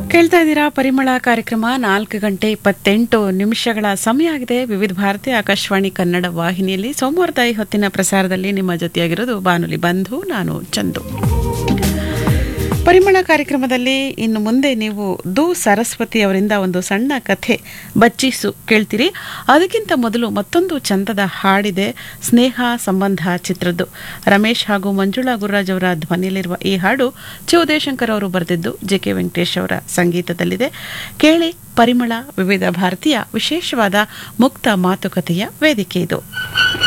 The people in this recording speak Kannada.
ಕೇಳ್ತಾ ಇದ್ದೀರಾ ಪರಿಮಳ ಕಾರ್ಯಕ್ರಮ ನಾಲ್ಕು ಗಂಟೆ ಇಪ್ಪತ್ತೆಂಟು ನಿಮಿಷಗಳ ಸಮಯ ಆಗಿದೆ ವಿವಿಧ ಭಾರತಿ ಆಕಾಶವಾಣಿ ಕನ್ನಡ ವಾಹಿನಿಯಲ್ಲಿ ಸೋಮವಾರದ ಈ ಹೊತ್ತಿನ ಪ್ರಸಾರದಲ್ಲಿ ನಿಮ್ಮ ಜೊತೆಯಾಗಿರೋದು ಬಾನುಲಿ ಬಂಧು ನಾನು ಚಂದು ಪರಿಮಳ ಕಾರ್ಯಕ್ರಮದಲ್ಲಿ ಇನ್ನು ಮುಂದೆ ನೀವು ದು ಸರಸ್ವತಿ ಅವರಿಂದ ಒಂದು ಸಣ್ಣ ಕಥೆ ಬಚ್ಚಿಸು ಕೇಳ್ತೀರಿ ಅದಕ್ಕಿಂತ ಮೊದಲು ಮತ್ತೊಂದು ಚಂದದ ಹಾಡಿದೆ ಸ್ನೇಹ ಸಂಬಂಧ ಚಿತ್ರದ್ದು ರಮೇಶ್ ಹಾಗೂ ಮಂಜುಳಾ ಗುರುರಾಜ್ ಅವರ ಧ್ವನಿಯಲ್ಲಿರುವ ಈ ಹಾಡು ಚಿ ಉದಯಶಂಕರ್ ಅವರು ಬರೆದಿದ್ದು ಜೆ ಕೆ ವೆಂಕಟೇಶ್ ಅವರ ಸಂಗೀತದಲ್ಲಿದೆ ಕೇಳಿ ಪರಿಮಳ ವಿವಿಧ ಭಾರತೀಯ ವಿಶೇಷವಾದ ಮುಕ್ತ ಮಾತುಕತೆಯ ವೇದಿಕೆ ಇದು